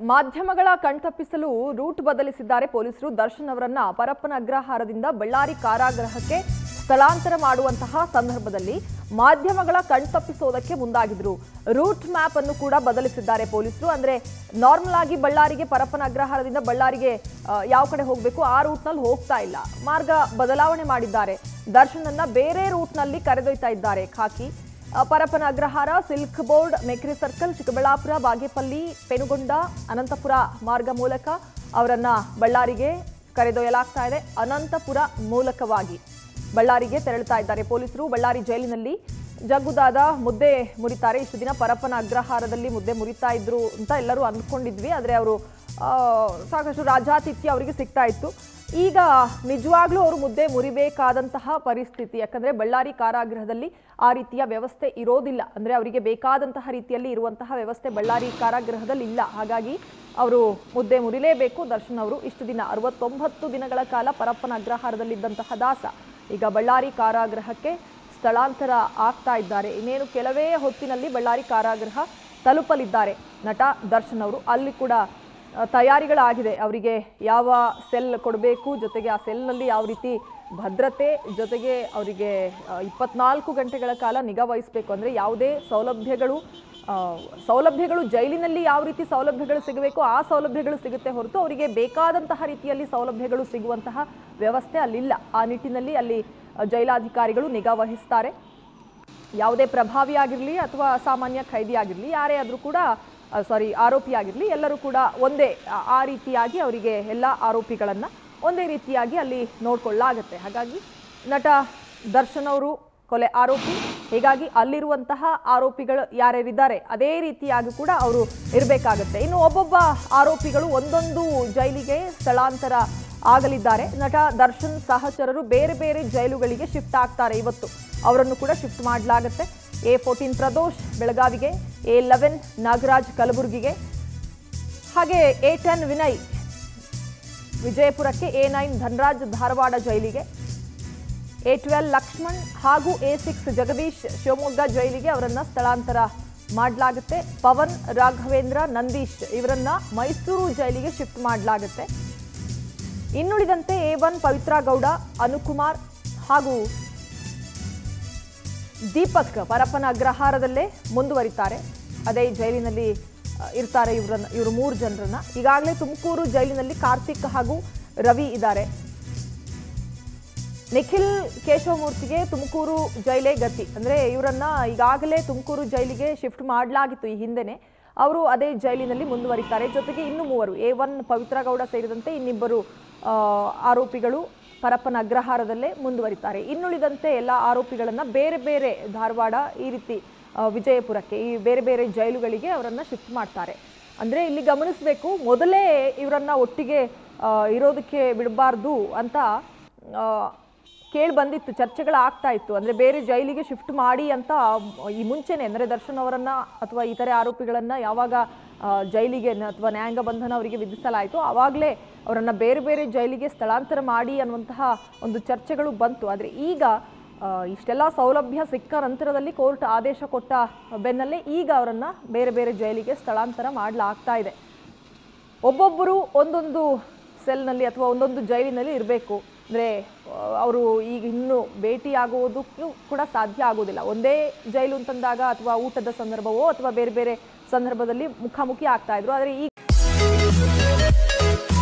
ಮಾಧ್ಯಮಗಳ ಕಣ್ತಪ್ಪಿಸಲು ರೂಟ್ ಬದಲಿಸಿದ್ದಾರೆ ಪೊಲೀಸರು ದರ್ಶನ್ ಅವರನ್ನ ಪರಪ್ಪನ ಅಗ್ರಹಾರದಿಂದ ಬಳ್ಳಾರಿ ಕಾರಾಗೃಹಕ್ಕೆ ಸ್ಥಳಾಂತರ ಮಾಡುವಂತಹ ಸಂದರ್ಭದಲ್ಲಿ ಮಾಧ್ಯಮಗಳ ಕಣ್ತಪ್ಪಿಸೋದಕ್ಕೆ ಮುಂದಾಗಿದ್ರು ರೂಟ್ ಮ್ಯಾಪ್ ಅನ್ನು ಕೂಡ ಬದಲಿಸಿದ್ದಾರೆ ಪೊಲೀಸರು ಅಂದ್ರೆ ನಾರ್ಮಲ್ ಆಗಿ ಬಳ್ಳಾರಿಗೆ ಪರಪ್ಪನ ಅಗ್ರಹಾರದಿಂದ ಬಳ್ಳಾರಿಗೆ ಆ, ಯಾವ ಕಡೆ ಹೋಗಬೇಕು ಆ ರೂಟ್ನಲ್ಲಿ ಹೋಗ್ತಾ ಇಲ್ಲ ಮಾರ್ಗ ಬದಲಾವಣೆ ಮಾಡಿದ್ದಾರೆ ದರ್ಶನನ್ನ ಬೇರೆ ರೂಟ್ನಲ್ಲಿ ಕರೆದೊಯ್ತಾ ಇದ್ದಾರೆ ಖಾಕಿ ಆ, Parappana Agrahara Silk Board Mekhri circle Chikkaballapura Bagepalli Penukonda Anantapura ಮಾರ್ಗ ಮೂಲಕ ಅವರನ್ನ ಬಳ್ಳಾರಿಗೆ ಕರೆದೊಯ್ಯಲಾಗ್ತಾ ಇದೆ ಅನಂತಪುರ ಮೂಲಕವಾಗಿ ಬಳ್ಳಾರಿಗೆ ತೆರಳುತ್ತಾ ಇದ್ದಾರೆ ಪೊಲೀಸರು ಬಳ್ಳಾರಿ ಜೈಲಿನಲ್ಲಿ ಜಗ್ಗುದಾದ ಮುದ್ದೆ ಮುರಿತಾರೆ ಇಷ್ಟು ದಿನ ಪರಪ್ಪನ ಅಗ್ರಹಾರದಲ್ಲಿ ಮುದ್ದೆ ಮುರಿತಾ ಇದ್ರು ಅಂತ ಎಲ್ಲರೂ ಅಂದ್ಕೊಂಡಿದ್ವಿ ಆದರೆ ಅವರು ಸಾಕಷ್ಟು ರಾಜಾತಿಥ್ಯ ಅವರಿಗೆ ಸಿಗ್ತಾ ಇತ್ತು ಈಗ ನಿಜವಾಗ್ಲೂ ಅವರು ಮುದ್ದೆ ಮುರಿಬೇಕಾದಂತಹ ಪರಿಸ್ಥಿತಿ ಯಾಕಂದ್ರೆ ಬಳ್ಳಾರಿ ಕಾರಾಗೃಹದಲ್ಲಿ ಆ ರೀತಿಯ ವ್ಯವಸ್ಥೆ ಇರೋದಿಲ್ಲ ಅಂದ್ರೆ ಅವರಿಗೆ ಬೇಕಾದಂತಹ ರೀತಿಯಲ್ಲಿ ಇರುವಂತಹ ವ್ಯವಸ್ಥೆ ಬಳ್ಳಾರಿ ಕಾರಾಗೃಹದಲ್ಲಿ ಇಲ್ಲ ಹಾಗಾಗಿ ಅವರು ಮುದ್ದೆ ಮುರಿಲೇಬೇಕು ದರ್ಶನ್ ಅವರು ಇಷ್ಟು ದಿನ ಅರವತ್ತೊಂಬತ್ತು ದಿನಗಳ ಕಾಲ ಪರಪ್ಪನ ಅಗ್ರಹಾರದಲ್ಲಿದ್ದಂತಹ ದಾಸ ಈಗ ಬಳ್ಳಾರಿ ಕಾರಾಗೃಹಕ್ಕೆ ಸ್ಥಳಾಂತರ ಆಗ್ತಾ ಇದ್ದಾರೆ ಇನ್ನೇನು ಕೆಲವೇ ಹೊತ್ತಿನಲ್ಲಿ ಬಳ್ಳಾರಿ ಕಾರಾಗೃಹ ತಲುಪಲಿದ್ದಾರೆ ನಟ ದರ್ಶನ್ ಅವರು ಅಲ್ಲಿ ಕೂಡ ಆ, ತಯಾರಿಗಳಾಗಿದೆ ಅವರಿಗೆ ಯಾವ ಸೆಲ್ ಕೊಡಬೇಕು ಜೊತೆಗೆ ಆ ಸೆಲ್ನಲ್ಲಿ ಯಾವ ರೀತಿ ಭದ್ರತೆ ಜೊತೆಗೆ ಅವರಿಗೆ ಆ, ಇಪ್ಪತ್ನಾಲ್ಕು ಗಂಟೆಗಳ ಕಾಲ ನಿಗಾ ವಹಿಸಬೇಕು ಅಂದರೆ ಯಾವುದೇ ಸೌಲಭ್ಯಗಳು ಆ, ಸೌಲಭ್ಯಗಳು ಜೈಲಿನಲ್ಲಿ ಯಾವ ರೀತಿ ಸೌಲಭ್ಯಗಳು ಸಿಗಬೇಕು ಆ ಸೌಲಭ್ಯಗಳು ಸಿಗುತ್ತೆ ಹೊರತು ಅವರಿಗೆ ಬೇಕಾದಂತಹ ರೀತಿಯಲ್ಲಿ ಸೌಲಭ್ಯಗಳು ಸಿಗುವಂತಹ ವ್ಯವಸ್ಥೆ ಅಲ್ಲಿಲ್ಲ ಆ ನಿಟ್ಟಿನಲ್ಲಿ ಅಲ್ಲಿ ಆ, ಜೈಲಾಧಿಕಾರಿಗಳು ನಿಗಾ ವಹಿಸ್ತಾರೆ ಯಾವುದೇ ಪ್ರಭಾವಿ ಆಗಿರಲಿ ಅಥವಾ ಸಾಮಾನ್ಯ ಖೈದಿ ಆಗಿರಲಿ ಯಾರೇ ಆದರೂ ಕೂಡ ಸಾರಿ ಆರೋಪಿ ಆಗಿರಲಿ ಎಲ್ಲರೂ ಕೂಡ ಒಂದೇ ಆ- ಆ ರೀತಿಯಾಗಿ ಅವರಿಗೆ ಎಲ್ಲ ಆರೋಪಿಗಳನ್ನು ಒಂದೇ ರೀತಿಯಾಗಿ ಅಲ್ಲಿ ನೋಡ್ಕೊಳ್ಳಾಗತ್ತೆ ಹಾಗಾಗಿ ನಟ ದರ್ಶನ್ ಅವರು ಕೊಲೆ ಆರೋಪಿ ಹೀಗಾಗಿ ಅಲ್ಲಿರುವಂತಹ ಆರೋಪಿಗಳು ಯಾರ್ಯಾರಿದ್ದಾರೆ ಅದೇ ರೀತಿಯಾಗಿ ಕೂಡ ಅವರು ಇರಬೇಕಾಗತ್ತೆ ಇನ್ನು ಒಬ್ಬೊಬ್ಬ ಆರೋಪಿಗಳು ಒಂದೊಂದು ಜೈಲಿಗೆ ಸ್ಥಳಾಂತರ ಆಗಲಿದ್ದಾರೆ ನಟ ದರ್ಶನ್ ಸಹಚರರು ಬೇರೆ ಬೇರೆ ಜೈಲುಗಳಿಗೆ ಶಿಫ್ಟ್ ಆಗ್ತಾರೆ ಇವತ್ತು ಅವರನ್ನು ಕೂಡ ಶಿಫ್ಟ್ ಮಾಡಲಾಗುತ್ತೆ ಎ ಫೋರ್ಟೀನ್ ಪ್ರದೋಷ್ ಬೆಳಗಾವಿಗೆ ಎ ಲೆವೆನ್ ನಾಗರಾಜ್ ಕಲಬುರಗಿಗೆ ಹಾಗೆ ಎ ಟೆನ್ ವಿನಯ್ ವಿಜಯಪುರಕ್ಕೆ ಎ ನೈನ್ ಧನರಾಜ್ ಧಾರವಾಡ ಜೈಲಿಗೆ ಎ ಟ್ವೆಲ್ ಲಕ್ಷ್ಮಣ್ ಹಾಗೂ ಎ ಸಿಕ್ಸ್ ಜಗದೀಶ್ ಶಿವಮೊಗ್ಗ ಜೈಲಿಗೆ ಅವರನ್ನ ಸ್ಥಳಾಂತರ ಮಾಡಲಾಗುತ್ತೆ ಪವನ್ ರಾಘವೇಂದ್ರ ನಂದೀಶ್ ಇವರನ್ನ ಮೈಸೂರು ಜೈಲಿಗೆ ಶಿಫ್ಟ್ ಮಾಡಲಾಗುತ್ತೆ ಇನ್ನುಳಿದಂತೆ ಎ ಒನ್ ಪವಿತ್ರ ಗೌಡ ಅನುಕುಮಾರ್ ಹಾಗೂ ದೀಪಕ್ ಪರಪ್ಪನ ಅಗ್ರಹಾರದಲ್ಲೇ ಮುಂದುವರಿತಾರೆ ಅದೇ ಜೈಲಿನಲ್ಲಿ ಆ, ಇರ್ತಾರೆ ಇವರನ್ನ ಇವರು ಮೂರು ಜನರನ್ನ ಈಗಾಗಲೇ ತುಮಕೂರು ಜೈಲಿನಲ್ಲಿ ಕಾರ್ತಿಕ್ ಹಾಗೂ ರವಿ ಇದ್ದಾರೆ ನಿಖಿಲ್ ಕೇಶವಮೂರ್ತಿಗೆ ತುಮಕೂರು ಜೈಲೇ ಗತಿ ಅಂದ್ರೆ ಇವರನ್ನ ಈಗಾಗಲೇ ತುಮಕೂರು ಜೈಲಿಗೆ ಶಿಫ್ಟ್ ಮಾಡಲಾಗಿತ್ತು ಈ ಹಿಂದೆನೆ ಅವರು ಅದೇ ಜೈಲಿನಲ್ಲಿ ಮುಂದುವರಿತಾರೆ ಜೊತೆಗೆ ಇನ್ನು ಮೂವರು ಎ ಒನ್ ಪವಿತ್ರ ಗೌಡ ಸೇರಿದಂತೆ ಇನ್ನಿಬ್ಬರು ಆ, ಆರೋಪಿಗಳು ಪರಪ್ಪನ ಅಗ್ರಹಾರದಲ್ಲೇ ಮುಂದುವರಿತಾರೆ ಇನ್ನುಳಿದಂತೆ ಎಲ್ಲ ಆರೋಪಿಗಳನ್ನ ಬೇರೆ ಬೇರೆ ಧಾರವಾಡ ಈ ರೀತಿ ಆ, ವಿಜಯಪುರಕ್ಕೆ ಈ ಬೇರೆ ಬೇರೆ ಜೈಲುಗಳಿಗೆ ಅವರನ್ನ ಶಿಫ್ಟ್ ಮಾಡ್ತಾರೆ ಅಂದ್ರೆ ಇಲ್ಲಿ ಗಮನಿಸಬೇಕು ಮೊದಲೇ ಇವರನ್ನ ಒಟ್ಟಿಗೆ ಆ, ಇರೋದಕ್ಕೆ ಬಿಡಬಾರ್ದು ಅಂತ ಆ, ಕೇಳಿ ಬಂದಿತ್ತು ಚರ್ಚೆಗಳು ಆಗ್ತಾ ಇತ್ತು ಅಂದ್ರೆ ಬೇರೆ ಜೈಲಿಗೆ ಶಿಫ್ಟ್ ಮಾಡಿ ಅಂತ ಈ ಮುಂಚೆನೆ ಅಂದ್ರೆ ದರ್ಶನ್ ಅವರನ್ನ ಅಥವಾ ಇತರೆ ಆರೋಪಿಗಳನ್ನ ಯಾವಾಗ ಆ, ಜೈಲಿಗೆ ನ- ಅಥವಾ ನ್ಯಾಯಾಂಗ ಬಂಧನ ಅವರಿಗೆ ವಿಧಿಸಲಾಯಿತು ಆವಾಗಲೇ ಅವರನ್ನ ಬೇರೆ ಬೇರೆ ಜೈಲಿಗೆ ಸ್ಥಳಾಂತರ ಮಾಡಿ ಅನ್ನುವಂತಹ ಒಂದು ಚರ್ಚೆಗಳು ಬಂತು ಆದರೆ ಈಗ ಆ, ಇಷ್ಟೆಲ್ಲ ಸೌಲಭ್ಯ ಸಿಕ್ಕ ನಂತರದಲ್ಲಿ ಕೋರ್ಟ್ ಆದೇಶ ಕೊಟ್ಟ ಬೆನ್ನಲ್ಲೇ ಈಗ ಅವರನ್ನ ಬೇರೆ ಬೇರೆ ಜೈಲಿಗೆ ಸ್ಥಳಾಂತರ ಮಾಡಲಾಗ್ತಾ ಇದೆ ಒಬ್ಬೊಬ್ಬರು ಒಂದೊಂದು ಸೆಲ್ನಲ್ಲಿ ಅಥವಾ ಒಂದೊಂದು ಜೈಲಿನಲ್ಲಿ ಇರಬೇಕು ಅಂದರೆ ಅವರು ಈಗ ಇನ್ನು ಭೇಟಿಯಾಗುವುದಕ್ಕೂ ಕೂಡ ಸಾಧ್ಯ ಆಗೋದಿಲ್ಲ ಒಂದೇ ಜೈಲು ಅಂತಂದಾಗ ಅಥವಾ ಊಟದ ಸಂದರ್ಭವೋ ಅಥವಾ ಬೇರೆ ಬೇರೆ ಸಂದರ್ಭದಲ್ಲಿ ಮುಖಾಮುಖಿ ಆಗ್ತಾ ಇದ್ರು ಆದರೆ ಈಗ